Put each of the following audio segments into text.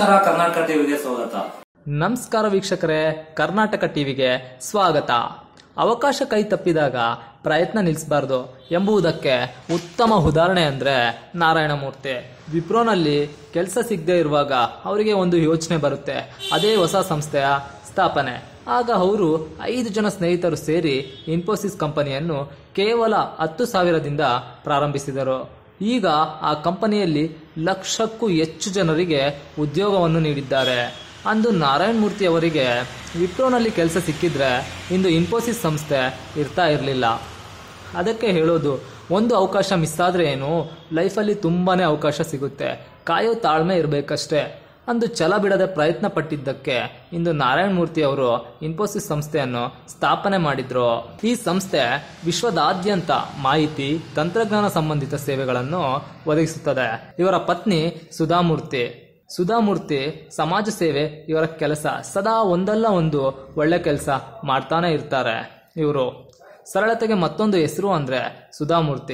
ನಮಸ್ಕಾರ ಕರ್ನಾಟಕ ಟಿವಿಗೆ ಸ್ವಾಗತ ನಮಸ್ಕಾರ ವೀಕ್ಷಕರೇ ಕರ್ನಾಟಕ ಟಿವಿಗೆ ಸ್ವಾಗತ ಅವಕಾಶ ಕೈ ತಪ್ಪಿದಾಗ ಪ್ರಯತ್ನ ನಿಲ್ಲಿಸಬಾರ್ದು ಎಂಬುದಕ್ಕೆ ಉತ್ತಮ ಉದಾಹರಣೆ ಅಂದ್ರೆ ನಾರಾಯಣಮೂರ್ತಿ ವಿಪ್ರೋನಲ್ಲಿ ಕೆಲಸ ಸಿಗದೆ ಇರುವಾಗ ಅವರಿಗೆ ಒಂದು ಯೋಚನೆ ಬರುತ್ತೆ ಅದೇ ಹೊಸ ಸಂಸ್ಥೆಯ ಸ್ಥಾಪನೆ ಆಗ ಅವರು ಐದು ಜನ ಸ್ನೇಹಿತರು ಸೇರಿ ಇನ್ಫೋಸಿಸ್ ಕಂಪನಿಯನ್ನು ಕೇವಲ ಹತ್ತು ಸಾವಿರದಿಂದ ಪ್ರಾರಂಭಿಸಿದರು ಈಗ ಆ ಕಂಪನಿಯಲ್ಲಿ ಲಕ್ಷಕ್ಕೂ ಹೆಚ್ಚು ಜನರಿಗೆ ಉದ್ಯೋಗವನ್ನು ನೀಡಿದ್ದಾರೆ ಅಂದು ನಾರಾಯಣ್ ಮೂರ್ತಿ ಅವರಿಗೆ ವಿಪ್ರೋನಲ್ಲಿ ಕೆಲಸ ಸಿಕ್ಕಿದ್ರೆ ಇಂದು ಇನ್ಫೋಸಿಸ್ ಸಂಸ್ಥೆ ಇರ್ತಾ ಇರಲಿಲ್ಲ ಅದಕ್ಕೆ ಹೇಳೋದು ಒಂದು ಅವಕಾಶ ಮಿಸ್ ಆದ್ರೆ ಏನು ಲೈಫಲ್ಲಿ ತುಂಬಾನೇ ಅವಕಾಶ ಸಿಗುತ್ತೆ ಕಾಯೋ ತಾಳ್ಮೆ ಇರಬೇಕಷ್ಟೇ ಅಂದು ಛಲ ಬಿಡದೆ ಪ್ರಯತ್ನ ಪಟ್ಟಿದ್ದಕ್ಕೆ ಇಂದು ನಾರಾಯಣ ಮೂರ್ತಿ ಅವರು ಇನ್ಫೋಸಿಸ್ ಸಂಸ್ಥೆಯನ್ನು ಸ್ಥಾಪನೆ ಮಾಡಿದ್ರು ಈ ಸಂಸ್ಥೆ ವಿಶ್ವದಾದ್ಯಂತ ಮಾಹಿತಿ ತಂತ್ರಜ್ಞಾನ ಸಂಬಂಧಿತ ಸೇವೆಗಳನ್ನು ಒದಗಿಸುತ್ತದೆ ಇವರ ಪತ್ನಿ ಸುಧಾಮೂರ್ತಿ ಸುಧಾಮೂರ್ತಿ ಸಮಾಜ ಸೇವೆ ಇವರ ಕೆಲಸ ಸದಾ ಒಂದಲ್ಲ ಒಂದು ಒಳ್ಳೆ ಕೆಲಸ ಮಾಡ್ತಾನೆ ಇರ್ತಾರೆ ಇವರು ಸರಳತೆಗೆ ಮತ್ತೊಂದು ಹೆಸರು ಅಂದ್ರೆ ಸುಧಾಮೂರ್ತಿ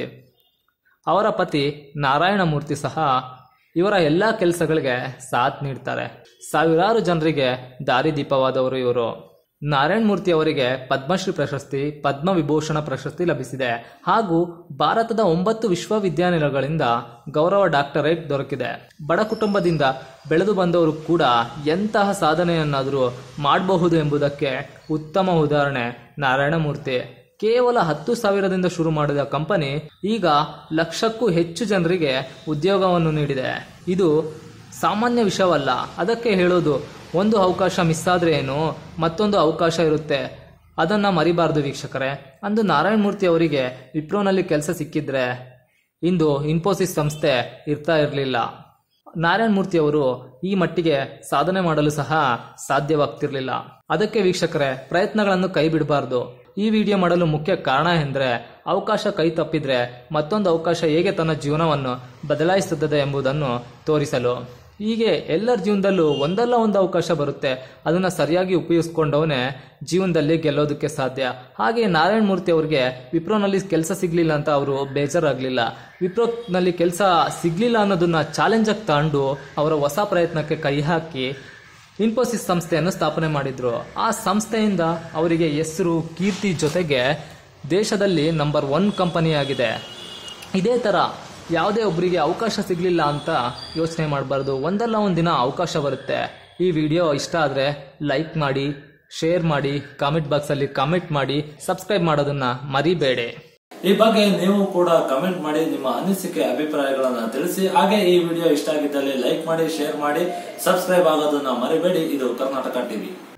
ಅವರ ಪತಿ ನಾರಾಯಣಮೂರ್ತಿ ಸಹ ಇವರ ಎಲ್ಲ ಕೆಲಸಗಳಿಗೆ ಸಾಥ್ ನೀಡ್ತಾರೆ ಸಾವಿರಾರು ಜನರಿಗೆ ದಾರಿದೀಪವಾದವರು ಇವರು ನಾರಾಯಣ್ ಮೂರ್ತಿ ಅವರಿಗೆ ಪದ್ಮಶ್ರೀ ಪ್ರಶಸ್ತಿ ಪದ್ಮ ವಿಭೂಷಣ ಪ್ರಶಸ್ತಿ ಲಭಿಸಿದೆ ಹಾಗೂ ಭಾರತದ ಒಂಬತ್ತು ವಿಶ್ವವಿದ್ಯಾನಿಲಯಗಳಿಂದ ಗೌರವ ಡಾಕ್ಟರೇಟ್ ದೊರಕಿದೆ ಬಡ ಕುಟುಂಬದಿಂದ ಬೆಳೆದು ಬಂದವರು ಕೂಡ ಎಂತಹ ಸಾಧನೆಯನ್ನಾದರೂ ಮಾಡಬಹುದು ಎಂಬುದಕ್ಕೆ ಉತ್ತಮ ಉದಾಹರಣೆ ನಾರಾಯಣಮೂರ್ತಿ ಕೇವಲ ಹತ್ತು ಸಾವಿರದಿಂದ ಶುರು ಮಾಡಿದ ಕಂಪನಿ ಈಗ ಲಕ್ಷಕ್ಕೂ ಹೆಚ್ಚು ಜನರಿಗೆ ಉದ್ಯೋಗವನ್ನು ನೀಡಿದೆ ಇದು ಸಾಮಾನ್ಯ ವಿಷಯವಲ್ಲ ಅದಕ್ಕೆ ಹೇಳೋದು ಒಂದು ಅವಕಾಶ ಮಿಸ್ ಆದ್ರೆ ಏನು ಮತ್ತೊಂದು ಅವಕಾಶ ಇರುತ್ತೆ ಅದನ್ನ ಮರಿಬಾರ್ದು ವೀಕ್ಷಕರೇ ಅಂದು ನಾರಾಯಣ ಮೂರ್ತಿ ಅವರಿಗೆ ವಿಪ್ರೋನಲ್ಲಿ ಕೆಲಸ ಸಿಕ್ಕಿದ್ರೆ ಇಂದು ಇನ್ಫೋಸಿಸ್ ಸಂಸ್ಥೆ ಇರ್ತಾ ಇರಲಿಲ್ಲ ನಾರಾಯಣ ಮೂರ್ತಿ ಅವರು ಈ ಮಟ್ಟಿಗೆ ಸಾಧನೆ ಮಾಡಲು ಸಹ ಸಾಧ್ಯವಾಗ್ತಿರ್ಲಿಲ್ಲ ಅದಕ್ಕೆ ವೀಕ್ಷಕರೇ ಪ್ರಯತ್ನಗಳನ್ನು ಕೈ ಬಿಡಬಾರ್ದು ಈ ವಿಡಿಯೋ ಮಾಡಲು ಮುಖ್ಯ ಕಾರಣ ಎಂದ್ರೆ ಅವಕಾಶ ಕೈ ತಪ್ಪಿದ್ರೆ ಮತ್ತೊಂದು ಅವಕಾಶ ಹೇಗೆ ತನ್ನ ಜೀವನವನ್ನು ಬದಲಾಯಿಸುತ್ತದೆ ಎಂಬುದನ್ನು ತೋರಿಸಲು ಹೀಗೆ ಎಲ್ಲರ ಜೀವನದಲ್ಲೂ ಒಂದಲ್ಲ ಒಂದು ಅವಕಾಶ ಬರುತ್ತೆ ಅದನ್ನ ಸರಿಯಾಗಿ ಉಪಯೋಗಿಸ್ಕೊಂಡವನೇ ಜೀವನದಲ್ಲಿ ಗೆಲ್ಲೋದಕ್ಕೆ ಸಾಧ್ಯ ಹಾಗೆ ನಾರಾಯಣ ಮೂರ್ತಿ ಅವರಿಗೆ ವಿಪ್ರೋನಲ್ಲಿ ಕೆಲಸ ಸಿಗ್ಲಿಲ್ಲ ಅಂತ ಅವರು ಬೇಜಾರಾಗ್ಲಿಲ್ಲ ವಿಪ್ರೋನಲ್ಲಿ ಕೆಲಸ ಸಿಗ್ಲಿಲ್ಲ ಅನ್ನೋದನ್ನ ಚಾಲೆಂಜ್ ಆಗಿ ತಗೊಂಡು ಅವರ ಹೊಸ ಪ್ರಯತ್ನಕ್ಕೆ ಕೈ ಹಾಕಿ ಇನ್ಫೋಸಿಸ್ ಸಂಸ್ಥೆಯನ್ನು ಸ್ಥಾಪನೆ ಮಾಡಿದ್ರು ಆ ಸಂಸ್ಥೆಯಿಂದ ಅವರಿಗೆ ಹೆಸರು ಕೀರ್ತಿ ಜೊತೆಗೆ ದೇಶದಲ್ಲಿ ನಂಬರ್ ಒನ್ ಕಂಪನಿ ಆಗಿದೆ ಇದೇ ತರ ಯಾವುದೇ ಒಬ್ಬರಿಗೆ ಅವಕಾಶ ಸಿಗಲಿಲ್ಲ ಅಂತ ಯೋಚನೆ ಮಾಡಬಾರ್ದು ಒಂದಲ್ಲ ಒಂದಿನ ಅವಕಾಶ ಬರುತ್ತೆ ಈ ವಿಡಿಯೋ ಇಷ್ಟ ಆದರೆ ಲೈಕ್ ಮಾಡಿ ಶೇರ್ ಮಾಡಿ ಕಾಮೆಂಟ್ ಬಾಕ್ಸಲ್ಲಿ ಕಾಮೆಂಟ್ ಮಾಡಿ ಸಬ್ಸ್ಕ್ರೈಬ್ ಮಾಡೋದನ್ನ ಮರಿಬೇಡಿ ಈ ಬಗ್ಗೆ ನೀವು ಕೂಡ ಕಮೆಂಟ್ ಮಾಡಿ ನಿಮ್ಮ ಅನಿಸಿಕೆ ಅಭಿಪ್ರಾಯಗಳನ್ನ ತಿಳಿಸಿ ಹಾಗೆ ಈ ವಿಡಿಯೋ ಇಷ್ಟ ಆಗಿದ್ದಲ್ಲಿ ಲೈಕ್ ಮಾಡಿ ಶೇರ್ ಮಾಡಿ ಸಬ್ಸ್ಕ್ರೈಬ್ ಆಗೋದನ್ನ ಮರಿಬೇಡಿ ಇದು ಕರ್ನಾಟಕ ಟಿವಿ